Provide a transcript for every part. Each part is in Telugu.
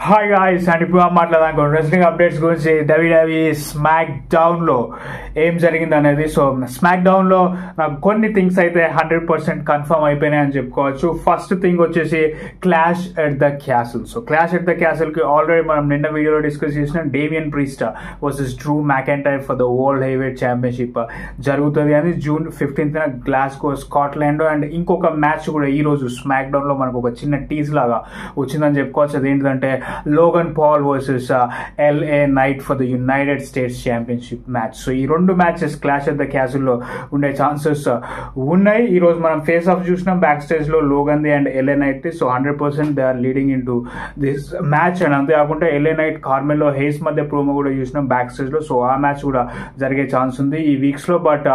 హాయ్ గాయ్స్ అండ్ ఇప్పుడు మాట్లాడదాం రెస్లింగ్ అప్డేట్స్ గురించి డబ్ల్యూడబ్ల్యూ స్మాక్ డౌన్ లో ఏం జరిగింది అనేది సో స్మాక్ డౌన్ లో నాకు కొన్ని థింగ్స్ అయితే హండ్రెడ్ పర్సెంట్ కన్ఫర్మ్ అయిపోయినాయి అని చెప్పుకోవచ్చు ఫస్ట్ థింగ్ వచ్చేసి Clash at the Castle so Clash at the Castle కి ఆల్రెడీ మనం నిన్న వీడియోలో డిస్కస్ చేసిన Damian Priest versus Drew McIntyre for the world heavyweight championship జరుగుతుంది అని June fifteenth Glasgow Scotland and ఇంకొక మ్యాచ్ కూడా ఈ రోజు స్మాక్ డౌన్ లో మనకు ఒక చిన్న టీజ్ లాగా వచ్చిందని చెప్పుకోవచ్చు అదేంటంటే Logan Paul versus LA Knight for the United States championship match so ఈ రెండు మ్యాచెస్ క్లాష్ ఆఫ్ ద క్యాసుల్లో ఉండే ఛాన్సెస్ ఉన్నాయి ఈ రోజు మనం ఫేస్ ఆఫ్ చూసినాం బ్యాక్ స్టేజ్ లో లోగన్ది and LA Knight so hundred percent they are leading into this match and అంతేకాకుండా ఎల్ఏ నైట్ కార్మెల్లో హేస్ మధ్య ప్రోమో కూడా చూసినాం బ్యాక్ స్టేజ్ లో సో ఆ మ్యాచ్ కూడా జరిగే ఛాన్స్ ఉంది ఈ వీక్స్ లో but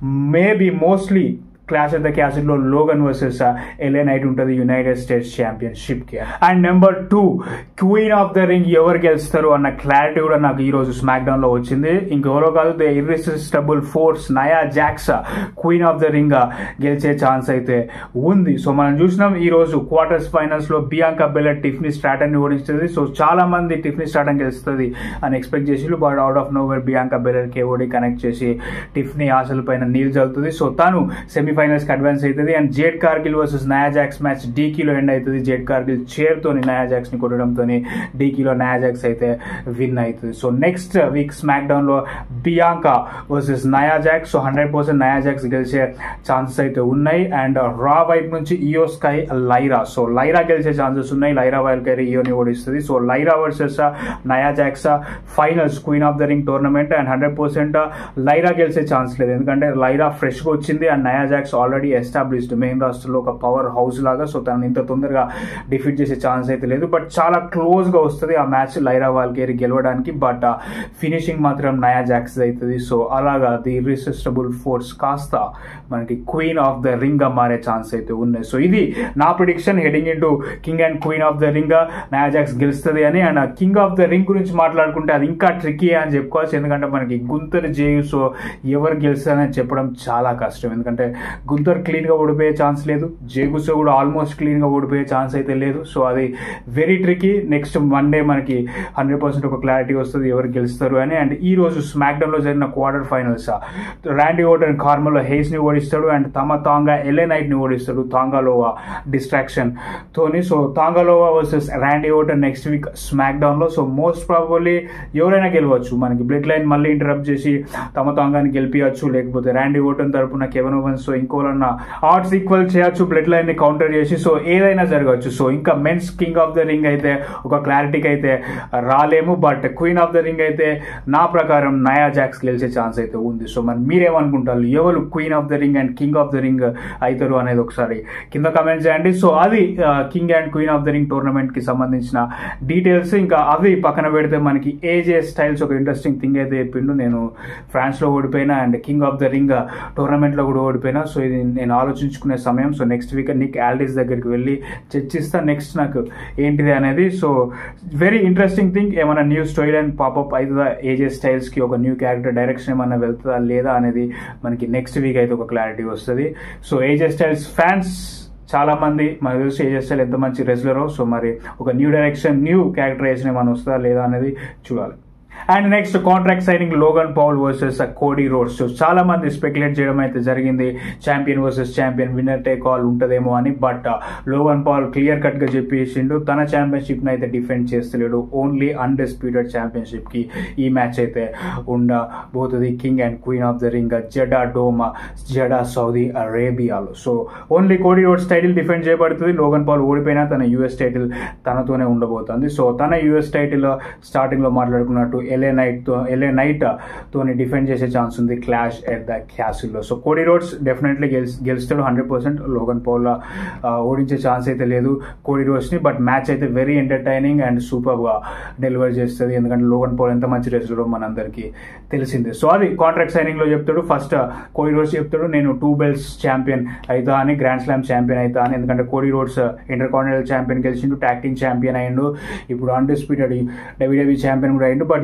maybe mostly Clash of the Castle లో లోగన్ వర్సెస్ ఎల్ఏ నైట్ ఉంటుంది యునైటెడ్ స్టేట్స్ ఛాంపియన్షిప్ కి and number two Queen of the Ring ఎవరు గెలుస్తారు అన్న క్లారిటీ కూడా నాకు ఈ రోజు స్మాక్ డౌన్ లో వచ్చింది ఇంకెవరో కాదు the irresistible force Nia Jax Queen of the Ring గెలిచే ఛాన్స్ అయితే ఉంది సో మనం చూసినాం ఈ రోజు క్వార్టర్స్ ఫైనల్స్ లో బియాంకా బెల్లెట్ టిఫ్నీ స్టాటన్ ని ఓడిస్తుంది సో చాలా మంది టిఫ్నీ స్టాటన్ గెలుస్తుంది అని ఎక్స్పెక్ట్ చేసి but out of nowhere Bianca Belair KOD connect చేసి టిఫ్నీ ఆశల పైన నీళ్ళు చల్లుతుంది సో తను సెమీ ఫైనల్స్ కి అడ్వాన్స్ అవుతుంది and Jade Cargill versus Nia Jax match డీకీలో ఎండ్ అవుతుంది జేడ్ కార్గిల్ చైర్ తోని నయాజాక్స్ ని కొట్టడంతో డీకీలో నయాజాక్స్ అయితే విన్ అవుతుంది so next week SmackDown లో Bianca versus Nia Jax so hundred percent Nia Jax గెలిచే ఛాన్సెస్ అయితే ఉన్నాయి అండ్ రా వైపు నుంచి Iyo sky Lyra so Lyra గెలిచే ఛాన్సెస్ ఉన్నాయి లైరా వైల్ కైరీ ఇయోని ఓడిస్తుంది so Lyra versus Nia Jax finals Queen of the Ring tournament and hundred percent Lyra గెలిచే ఛాన్స్ లేదు ఎందుకంటే లైరా ఫ్రెష్ గా వచ్చింది and Nia Jax already established main రాష్ట్రంలో ఒక పవర్ హౌస్ లాగా సో తనని ఇంత తొందరగా డిఫీట్ చేసే ఛాన్స్ అయితే లేదు బట్ చాలా క్లోజ్ గా వస్తుంది ఆ మ్యాచ్ లైరా వాల్కేరి గెలవడానికి బట్ ఫినిషింగ్ మాత్రం నయా జాక్స్ అవుతుంది సో అలాగా ది ఇర్రిసిస్టబుల్ ఫోర్స్ కాస్త మనకి క్వీన్ ఆఫ్ ద రింగ్ గా మారే ఛాన్స్ అయితే ఉన్నాయి సో ఇది నా prediction heading into King and Queen of the Ring Nia Jax గెలుస్తుంది అని and King of the Ring గురించి మాట్లాడుకుంటే అది ఇంకా ట్రికీ అని చెప్పుకోవచ్చు ఎందుకంటే మనకి గుంతర్ జేయు సో ఎవరు గెలుస్తారని చెప్పడం చాలా కష్టం ఎందుకంటే గుంతర్ క్లీన్ గా ఓడిపోయే ఛాన్స్ లేదు జేగుసో కూడా ఆల్మోస్ట్ క్లీన్ గా ఓడిపోయే ఛాన్స్ అయితే లేదు సో అది very tricky next one day మనకి హండ్రెడ్ పర్సెంట్ ఒక క్లారిటీ వస్తుంది ఎవరు గెలుస్తారు అని అండ్ ఈ రోజు స్మాక్ డౌన్ లో జరిగిన quarter finals Randy Orton Carmelo Hayes ని ఓడిస్తాడు and Tama Tonga LA Knight ని ఓడిస్తాడు తాంగాలోవా డిస్ట్రాక్షన్ తోని so Tonga Loa versus Randy Orton next week SmackDown లో సో మోస్ట్ ప్రాబబ్లీ ఎవరైనా గెలవచ్చు మనకి బ్లడ్ లైన్ మళ్ళీ ఇంటరప్ట్ చేసి తమ తాంగాని గెలిపించచ్చు లేకపోతే ర్యాండీ ఓటన్ తరపున కెవెన్ ఓవెన్స్ సో ఇంకోలన్నా ఆర్ట్స్ ఈక్వల్ చేయొచ్చు బ్లడ్ లైన్ ని కౌంటర్ చేసి సో ఏదైనా జరగవచ్చు సో ఇంకా men's King of the Ring అయితే ఒక క్లారిటీకి అయితే రాలేము but Queen of the Ring అయితే నా ప్రకారం నయా జాక్స్ గెలిచే ఛాన్స్ అయితే ఉంది సో మరి మీరేమనుకుంటారు ఎవరు Queen of the Ring and King of the Ring అవుతారు అనేది ఒకసారి కింద కమెంట్ చేయండి సో అది King and Queen of the Ring tournament కి సంబంధించిన డీటెయిల్స్ ఇంకా అవి పక్కన పెడితే మనకి ఏజే స్టైల్స్ ఒక ఇంట్రెస్టింగ్ థింగ్ అయితే చెప్పిండు నేను ఫ్రాన్స్ లో ఓడిపోయినా and King of the Ring tournament లో కూడా ఓడిపోయినా సో ఇది నేను ఆలోచించుకునే సమయం so next week Nick Aldis దగ్గరికి వెళ్ళి చర్చిస్తా నెక్స్ట్ నాకు ఏంటిది అనేది సో వెరీ ఇంట్రెస్టింగ్ థింగ్ ఏమైనా న్యూ స్టోరీ లైన్ పాపప్ అవుతుందా ఏజే స్టైల్స్ కి ఒక న్యూ క్యారెక్టర్ డైరెక్షన్ ఏమైనా వెళ్తుందా లేదా అనేది మనకి నెక్స్ట్ వీక్ అయితే ఒక క్లారిటీ వస్తుంది సో ఏజే స్టైల్స్ ఫ్యాన్స్ చాలా మంది మనకు తెలిసి ఏజే స్టైల్ ఎంత మంచి రెజ్లరో సో మరి ఒక న్యూ డైరెక్షన్ న్యూ క్యారెక్టరైజేషన్ ఏమైనా వస్తుందా లేదా అనేది చూడాలి and next contract signing Logan Paul versus Cody Rhodes so చాలా మంది స్పెక్యులేట్ చేయడం అయితే జరిగింది champion versus champion winner take all ఉంటుందేమో అని but Logan Paul clear cut గా చెప్పేసిండు తన ఛాంపియన్షిప్ ని అయితే డిఫెండ్ చేస్తలేడు ఓన్లీ అన్డిస్ప్యూటెడ్ ఛాంపియన్షిప్ కి ఈ మ్యాచ్ అయితే ఉండబోతుంది King and Queen of the Ring Jeddah డోమా జడా సౌదీ అరేబియాలో so only Cody Rhodes title defend చేయబడుతుంది లోగన్ పౌల్ ఓడిపోయినా తన యూఎస్ టైటిల్ తనతోనే ఉండబోతుంది సో తన యూఎస్ టైటిల్ స్టార్టింగ్ లో మాట్లాడుకున్నట్టు ఎల్ఏ నైట్ తో ఎల్ఏ నైట్ తోని డిఫెండ్ చేసే ఛాన్స్ ఉంది క్లాష్ ఎట్ ద క్యాసిల్లో సో కోడీ రోడ్స్ డెఫినెట్లీ గెలిచి గెలుస్తాడు హండ్రెడ్ పర్సెంట్ లోగన్ పౌల్ ఓడించే ఛాన్స్ అయితే లేదు కోడీ రోడ్స్ ని బట్ మ్యాచ్ అయితే వెరీ ఎంటర్టైనింగ్ అండ్ సూపర్ గా డెలివర్ చేస్తుంది ఎందుకంటే లోగన్ పౌల్ ఎంత మంచి రెస్లరో మనందరికీ తెలిసిందే సో అది కాంట్రాక్ట్ సైనింగ్ లో చెప్తాడు ఫస్ట్ కోడీ రోడ్స్ చెప్తాడు నేను టూ బెల్స్ ఛాంపియన్ అవుతా అని గ్రాండ్ స్లామ్ ఛాంపియన్ అవుతా అని ఎందుకంటే Cody Rhodes intercontinental champion గెలిచిండు ట్యాక్టింగ్ ఛాంపియన్ అయ్యిండు ఇప్పుడు అన్డిస్ప్యూటెడ్ డబ్ల్యూడబ్ల్యూ ఛాంపియన్ కూడా అయ్యిండు బట్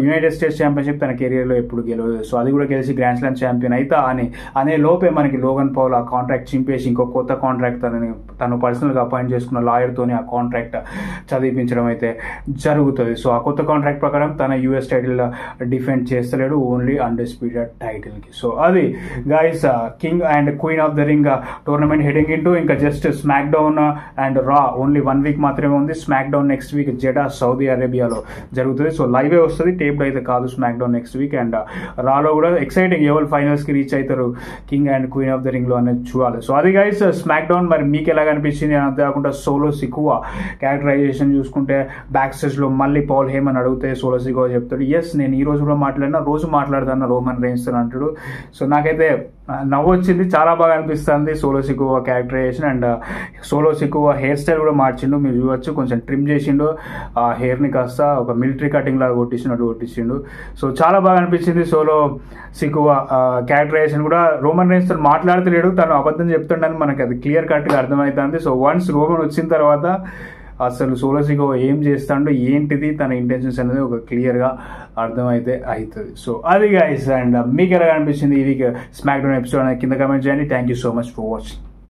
యునైటెడ్ స్టేట్స్ ఛాంపియన్షిప్ తన కెరియర్లో ఎప్పుడు గెలవదు సో అది కూడా గెలిచి గ్రాండ్ స్లామ్ ఛాంపియన్ అయితే అని అనే లోపే మనకి లోగన్ పౌల్ ఆ కాంట్రాక్ట్ చింపేసి ఇంకో కొత్త కాంట్రాక్ట్ తనని తను పర్సనల్గా అపాయింట్ చేసుకున్న లాయర్తోని ఆ కాంట్రాక్ట్ చదివించడం అయితే జరుగుతుంది సో ఆ కొత్త కాంట్రాక్ట్ ప్రకారం తన యూఎస్ టైటిల్ డిఫెండ్ చేస్తలేడు ఓన్లీ అన్డిస్ప్యూటెడ్ టైటిల్కి సో అది guys King and Queen of the Ring tournament heading into ఇంకా just SmackDown and Raw only one week మాత్రమే ఉంది SmackDown next week Jeddah Saudi అరేబియాలో జరుగుతుంది సో లైవే వస్తుంది టేప్డ్ అయితే కాదు SmackDown next week and రాలో కూడా ఎక్సైటింగ్ ఎవరు ఫైనల్స్కి రీచ్ అవుతారు King and Queen of the రింగ్లో అనేది చూడాలి సో అది గైస్ స్మాక్ డౌన్ మరి మీకు ఎలా కనిపించింది అంతేకాకుండా సోలో సిక్కువ క్యారెక్టరైజేషన్ చూసుకుంటే బ్యాక్ స్టేజ్లో మళ్ళీ పాల్ హేమ్ అని అడిగితే సోలో సిక్కువ చెప్తాడు ఎస్ నేను ఈ రోజు కూడా మాట్లాడినా రోజు మాట్లాడతాను రోమన్ రేన్స్ అంటాడు సో నాకైతే నవ్వు వచ్చింది చాలా బాగా అనిపిస్తుంది Solo Sikoa characterization and Solo Sikoa hairstyle కూడా మార్చిండు మీరు చూడొచ్చు కొంచెం ట్రిమ్ చేసిండు ఆ హెయిర్ని కాస్త ఒక మిలిటరీ కటింగ్ లాగా కొట్టించినట్టు కొట్టించిండు సో చాలా బాగా అనిపించింది సోలో సిక్కువ క్యారెక్టరైజేషన్ కూడా రోమన్ రేన్స్ తో మాట్లాడతలేడు తను అబద్ధం చెప్తుండని మనకి అది క్లియర్ కట్గా అర్థమవుతుంది సో వన్స్ రోమన్ వచ్చిన తర్వాత అసలు సోలసిగో ఏం చేస్తాడో ఏంటిది తన ఇంటెన్షన్స్ అనేది ఒక క్లియర్గా అర్థమైతే అవుతుంది సో అది గైస్ అండ్ మీకు ఎలా అనిపించింది ఈ వీక్ స్మాక్ డౌన్ ఎపిసోడ్ అనేది కింద కమెంట్ చేయండి thank you so much for watching